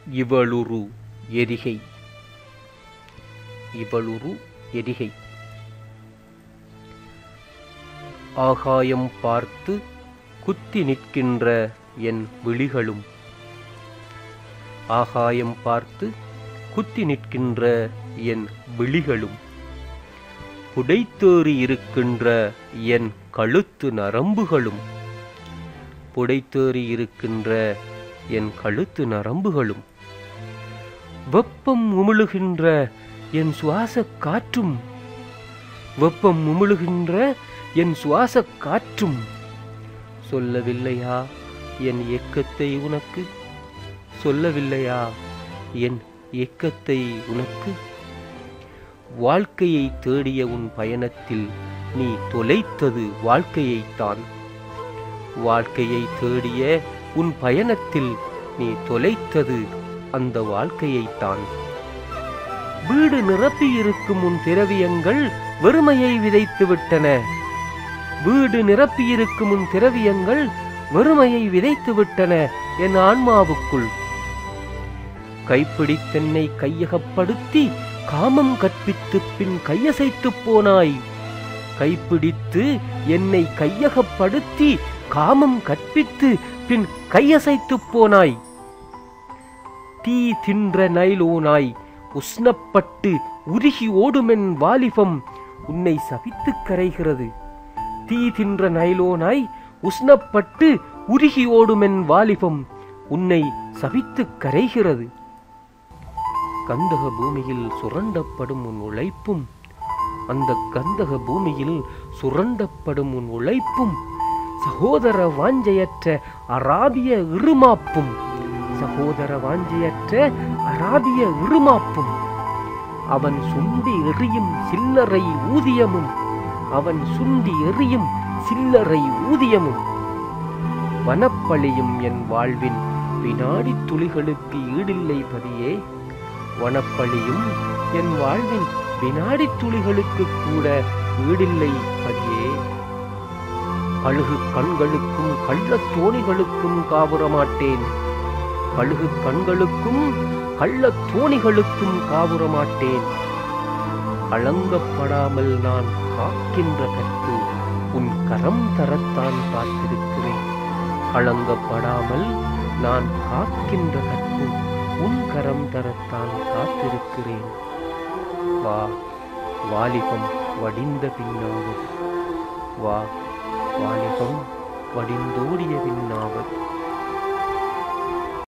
இவளுரு எரிகை இவளுரு எரிகை ஆகாயம் பார்த்து குத்தி நிற்கின்ற என் விழிகளும் ஆகாயம் பார்த்து குத்தி நிற்கின்ற என் விழிகளும் புடைத்தேறி இருக்கின்ற என் கழுத்து நரம்புகளும் புடைத்தேறி இருக்கின்ற என் கழுத்து நரம்புகளும் வெப்பம் உமிழுகின்ற என் சுவாச காற்றும் வெப்பம் உமிழுகின்ற என் சுவாச காற்றும் சொல்லவில்லையா என் ஏக்கத்தை உனக்கு சொல்லவில்லையா என் ஏக்கத்தை உனக்கு வாழ்க்கையை தேடிய உன் பயணத்தில் நீ தொலைத்தது வாழ்க்கையைத்தான் வாழ்க்கையை தேடிய உன் பயணத்தில் நீ தொலைத்தது அந்த வாழ்க்கையைத்தான் வீடு நிரப்பியிருக்கும் உன் திரவியங்கள் வெறுமையை விதைத்து விட்டன வீடு நிரப்பியிருக்கும் உன் திரவியங்கள் வெறுமையை விதைத்து விட்டன என் ஆன்மாவுக்குள் கைப்பிடித்தென்னை கையகப்படுத்தி காமம் கற்பித்து பின் கையசைத்துப் போனாய் கைப்பிடித்து என்னை கையகப்படுத்தி காமம் கற்பித்து பின் கையசைத்துப் போனாய் தீ தின்ற நைலோனாய் உஷ்ணப்பட்டு உருகி ஓடுமென் வாலிபம் உன்னை சபித்துக் கரைகிறது தீ தின்ற நைலோனாய் உஷ்ணப்பட்டு உருகி ஓடுமென் வாலிபம் உன்னை சபித்துக் கரைகிறது கந்தக பூமியில் சுரண்டப்படும் உன் உழைப்பும் அந்த கந்தக பூமியில் சுரண்டப்படும் உன் உழைப்பும் சகோதர வாஞ்சையற்ற அராபிய இருமாப்பும் சகோதர வாஞ்சையற்ற அராபிய இருமாப்பும் அவன் சுண்டி எறியும் சில்லறை ஊதியமும் அவன் சுண்டி எறியும் சில்லறை ஊதியமும் வனப்பழியும் என் வாழ்வின் வினாடி துளிகளுக்கு ஈடில்லை பதியே வனப்பழியும் என் வாழ்வின் வினாடி துளிகளுக்கு கூட ஈடில்லை பதியே கழுகு கண்களுக்கும் கள்ளத் தோணிகளுக்கும் காவுறமாட்டேன் கழுகு கண்களுக்கும் கள்ளத் தோணிகளுக்கும் காவுறமாட்டேன் களங்கப்படாமல் நான் காக்கின்ற கற்பு உன் கரம் தரத்தான் காத்திருக்கிறேன் களங்கப்படாமல் நான் காக்கின்ற கற்பு உன் கரம் தரத்தான் காத்திருக்கிறேன் வா வாலிபம் வடிந்த பின்னாவது வா வாலிபம் வடிந்தோடிய பின்னாவது